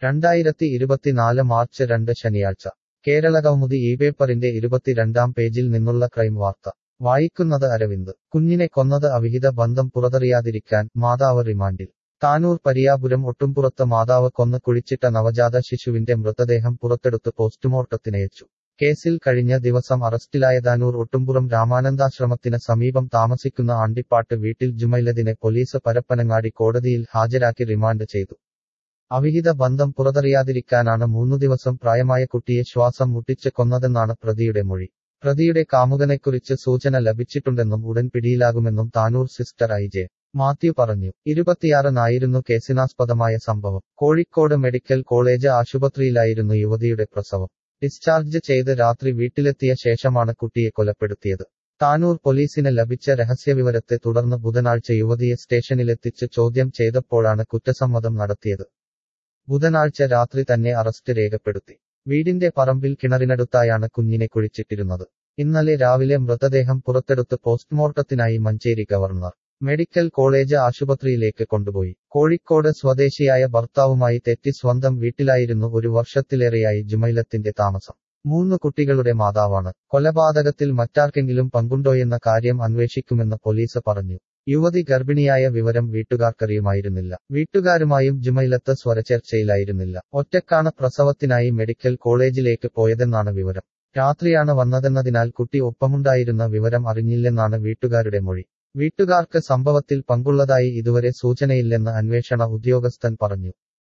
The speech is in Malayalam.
രണ്ടായിരത്തി ഇരുപത്തിനാല് മാർച്ച് രണ്ട് ശനിയാഴ്ച കേരള കൗമുദി ഈ പേപ്പറിന്റെ ഇരുപത്തിരണ്ടാം പേജിൽ നിന്നുള്ള ക്രൈം വാർത്ത വായിക്കുന്നത് അരവിന്ദ് കുഞ്ഞിനെ കൊന്നത് അവിഹിത ബന്ധം പുറത്തറിയാതിരിക്കാൻ മാതാവ് റിമാൻഡിൽ താനൂർ പരിയാപുരം ഒട്ടുംപുറത്ത് മാതാവ് കൊന്ന് കുഴിച്ചിട്ട നവജാത ശിശുവിന്റെ മൃതദേഹം പുറത്തെടുത്ത് പോസ്റ്റ്മോർട്ടത്തിനയച്ചു കേസിൽ കഴിഞ്ഞ ദിവസം അറസ്റ്റിലായ താനൂർ ഒട്ടുംപുറം രാമാനന്ദാശ്രമത്തിന് സമീപം താമസിക്കുന്ന ആണ്ടിപ്പാട്ട് വീട്ടിൽ ജുമൈലദിനെ പോലീസ് പരപ്പനങ്ങാടി കോടതിയിൽ ഹാജരാക്കി റിമാൻഡ് ചെയ്തു അവിഹിത ബന്ധം പുറത്തറിയാതിരിക്കാനാണ് മൂന്നു ദിവസം പ്രായമായ കുട്ടിയെ ശ്വാസം മുട്ടിച്ച് കൊന്നതെന്നാണ് പ്രതിയുടെ മൊഴി പ്രതിയുടെ കാമുകനെക്കുറിച്ച് സൂചന ലഭിച്ചിട്ടുണ്ടെന്നും ഉടൻ പിടിയിലാകുമെന്നും Tanur sister I J Mathew പറഞ്ഞു ഇരുപത്തിയാറിനായിരുന്നു കേസിനാസ്പദമായ സംഭവം കോഴിക്കോട് മെഡിക്കൽ കോളേജ് ആശുപത്രിയിലായിരുന്നു യുവതിയുടെ പ്രസവം ഡിസ്ചാർജ് ചെയ്ത് രാത്രി വീട്ടിലെത്തിയ ശേഷമാണ് കുട്ടിയെ കൊലപ്പെടുത്തിയത് താനൂർ പോലീസിന് ലഭിച്ച രഹസ്യവിവരത്തെ തുടർന്ന് ബുധനാഴ്ച യുവതിയെ സ്റ്റേഷനിലെത്തിച്ച് ചോദ്യം ചെയ്തപ്പോഴാണ് കുറ്റസമ്മതം നടത്തിയത് ബുധനാഴ്ച രാത്രി തന്നെ അറസ്റ്റ് രേഖപ്പെടുത്തി വീടിന്റെ പറമ്പിൽ കിണറിനടുത്തായാണ് കുഞ്ഞിനെ കുഴിച്ചിട്ടിരുന്നത് ഇന്നലെ രാവിലെ മൃതദേഹം പുറത്തെടുത്ത് പോസ്റ്റ്മോർട്ടത്തിനായി മഞ്ചേരി ഗവർണർ മെഡിക്കൽ കോളേജ് ആശുപത്രിയിലേക്ക് കൊണ്ടുപോയി കോഴിക്കോട് സ്വദേശിയായ ഭർത്താവുമായി തെറ്റി സ്വന്തം വീട്ടിലായിരുന്നു ഒരു വർഷത്തിലേറെയായി ജുമൈലത്തിന്റെ താമസം മൂന്ന് കുട്ടികളുടെ മാതാവാണ് കൊലപാതകത്തിൽ മറ്റാർക്കെങ്കിലും പങ്കുണ്ടോയെന്ന കാര്യം അന്വേഷിക്കുമെന്ന് പോലീസ് പറഞ്ഞു യുവതി ഗർഭിണിയായ വിവരം വീട്ടുകാർക്കറിയുമായിരുന്നില്ല വീട്ടുകാരുമായും ജുമൈലത്ത് സ്വരചർച്ചയിലായിരുന്നില്ല ഒറ്റക്കാണ് പ്രസവത്തിനായി മെഡിക്കൽ കോളേജിലേക്ക് പോയതെന്നാണ് വിവരം രാത്രിയാണ് വന്നതെന്നതിനാൽ കുട്ടി ഒപ്പമുണ്ടായിരുന്ന വിവരം അറിഞ്ഞില്ലെന്നാണ് വീട്ടുകാരുടെ മൊഴി വീട്ടുകാർക്ക് സംഭവത്തിൽ പങ്കുള്ളതായി ഇതുവരെ സൂചനയില്ലെന്ന് അന്വേഷണ ഉദ്യോഗസ്ഥൻ പറഞ്ഞു